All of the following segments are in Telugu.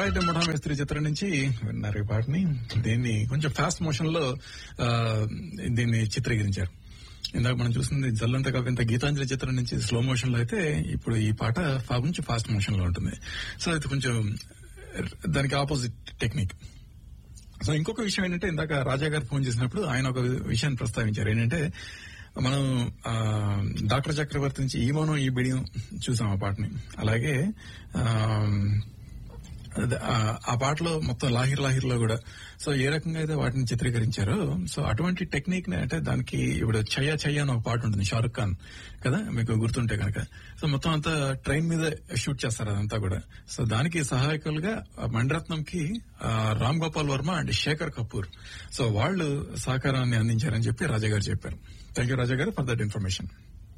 రైట్ ముఠా మేస్త్రి చిత్రం నుంచి విన్నారు ఈ పాటని దీన్ని కొంచెం ఫాస్ట్ మోషన్ లో ఆ, దీన్ని చిత్రీకరించారు ఇందాక మనం చూసింది జల్లంత కవింత గీతాంజలి చిత్రం నుంచి స్లో మోషన్ లో అయితే ఇప్పుడు ఈ పాట ఫా- కొంచెం ఫాస్ట్ మోషన్ లో ఉంటుంది సో ఇది కొంచెం దానికి ఆపోజిట్ టెక్నిక్ సో ఇంకొక విషయం ఏంటంటే ఇందాక రాజా గారు ఫోన్ చేసినప్పుడు ఆయన ఒక విషయాన్ని ప్రస్తావించారు ఏంటంటే మనం ఆ, డాక్టర్ చక్రవర్తి నుంచి ఈ మౌనం ఈ బిడియం చూసాం ఆ పాటని అలాగే ఆ, అదే, ఆ, ఆ పాటలో మొత్తం లాహిర్ లాహిర్ లో కూడా సో ఏ రకంగా అయితే వాటిని చిత్రీకరించారో సో అటువంటి టెక్నిక్ ని అంటే దానికి ఇప్పుడు చయ్య చయ్య అని ఒక పాట ఉంటుంది షారుఖ్ ఖాన్ కదా మీకు గుర్తుంటే కనుక సో మొత్తం అంతా ట్రైన్ మీద షూట్ చేస్తారు అదంతా కూడా సో దానికి సహాయకులుగా మణిరత్నం కి రామ్ గోపాల్ వర్మ అండ్ శేఖర్ కపూర్ సో వాళ్ళు సహకారాన్ని అందించారని చెప్పి రాజా గారు చెప్పారు థ్యాంక్ యూ రాజా గారు ఫర్ దట్ ఇన్ఫర్మేషన్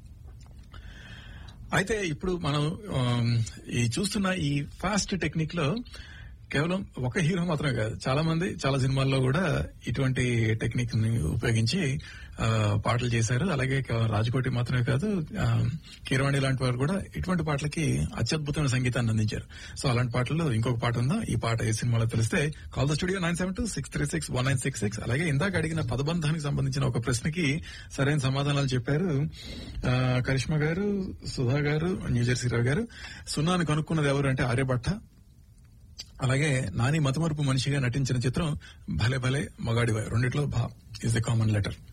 అయితే ఇప్పుడు మనం ఆమ్, ఈ చూస్తున్న ఈ ఫాస్ట్ టెక్నిక్ లో కేవలం ఒక హీరో మాత్రమే కాదు చాలా మంది చాలా సినిమాల్లో కూడా ఇటువంటి టెక్నిక్ ని ఉపయోగించి ఆ, పాటలు చేశారు అలాగే కేవలం రాజకోటి మాత్రమే కాదు ఆ, కీరవాణి లాంటి వారు కూడా ఇటువంటి పాటలకి అత్యద్భుతమైన సంగీతాన్ని అందించారు సో అలాంటి పాటల్లో ఇంకొక పాట ఉందా ఈ పాట ఏ సినిమాలో తెలిస్తే call the studio nine seven two six three six one nine six six అలాగే ఇందాక అడిగిన పదబంధానికి సంబంధించిన ఒక ప్రశ్నకి సరైన సమాధానాలు చెప్పారు ఆ, కరిష్మా గారు సుధా గారు న్యూజెర్సీ రావు గారు సున్నాను కనుక్కున్నది ఎవరు అంటే ఆర్యభట్ట అలాగే నాని మతమరుపు మనిషిగా నటించిన చిత్రం భలే భలే మగాడివై రెండిట్లో భా ఇస్ ద కామన్ లెటర్